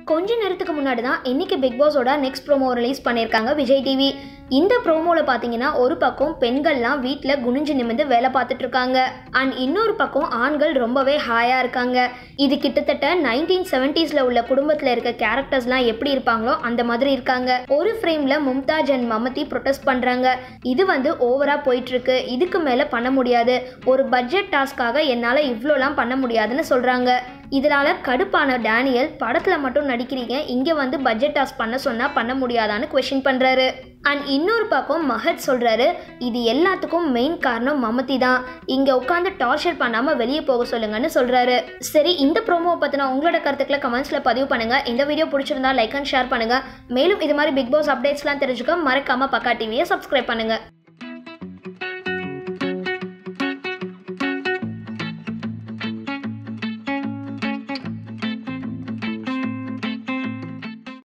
கொஞ்ச நேரத்துக்கு முன்னாடி தான் இன்னைக்கு பிக் பாஸோட நெக்ஸ்ட் ப்ரோமோ ரிலீஸ் பண்ணியிருக்காங்க விஜய் டிவி இந்த ப்ரோமோவில் பார்த்தீங்கன்னா ஒரு பக்கம் பெண்கள்லாம் வீட்டில் குனிஞ்சு நிமிந்து வேலை பார்த்துட்டு இருக்காங்க அண்ட் இன்னொரு பக்கம் ஆண்கள் ரொம்பவே ஹாயாக இருக்காங்க இது கிட்டத்தட்ட நைன்டீன் செவன்ட்டீஸில் உள்ள குடும்பத்தில் இருக்க கேரக்டர்ஸ்லாம் எப்படி இருப்பாங்களோ அந்த மாதிரி இருக்காங்க ஒரு ஃப்ரேமில் மும்தாஜ் அண்ட் மமதி ப்ரொடெஸ்ட் பண்ணுறாங்க இது வந்து ஓவராக போயிட்டுருக்கு இதுக்கு மேலே பண்ண முடியாது ஒரு பட்ஜெட் டாஸ்க்காக என்னால் இவ்வளோலாம் பண்ண முடியாதுன்னு சொல்கிறாங்க இதனால் கடுப்பான டேனியல் படத்தில் மட்டும் நடிக்கிறீங்க இங்கே வந்து பட்ஜெட் டாஸ்க் பண்ண சொன்னால் பண்ண முடியாதான்னு கொஷின் பண்ணுறாரு அண்ட் இன்னொரு பக்கம் மஹத் சொல்கிறாரு இது எல்லாத்துக்கும் மெயின் காரணம் மமதி தான் இங்கே உட்காந்து டார்ச்சர் பண்ணாமல் வெளியே போக சொல்லுங்கன்னு சொல்கிறாரு சரி இந்த ப்ரோமோவை பற்றின உங்களோட கருத்துக்களை கமெண்ட்ஸில் பதிவு பண்ணுங்கள் இந்த வீடியோ பிடிச்சிருந்தா லைக் அண்ட் ஷேர் பண்ணுங்கள் மேலும் இது மாதிரி பிக் பாஸ் அப்டேட்ஸ்லாம் தெரிஞ்சுக்க மறக்காமல் பக்கா டிவியை சப்ஸ்கிரைப் பண்ணுங்கள்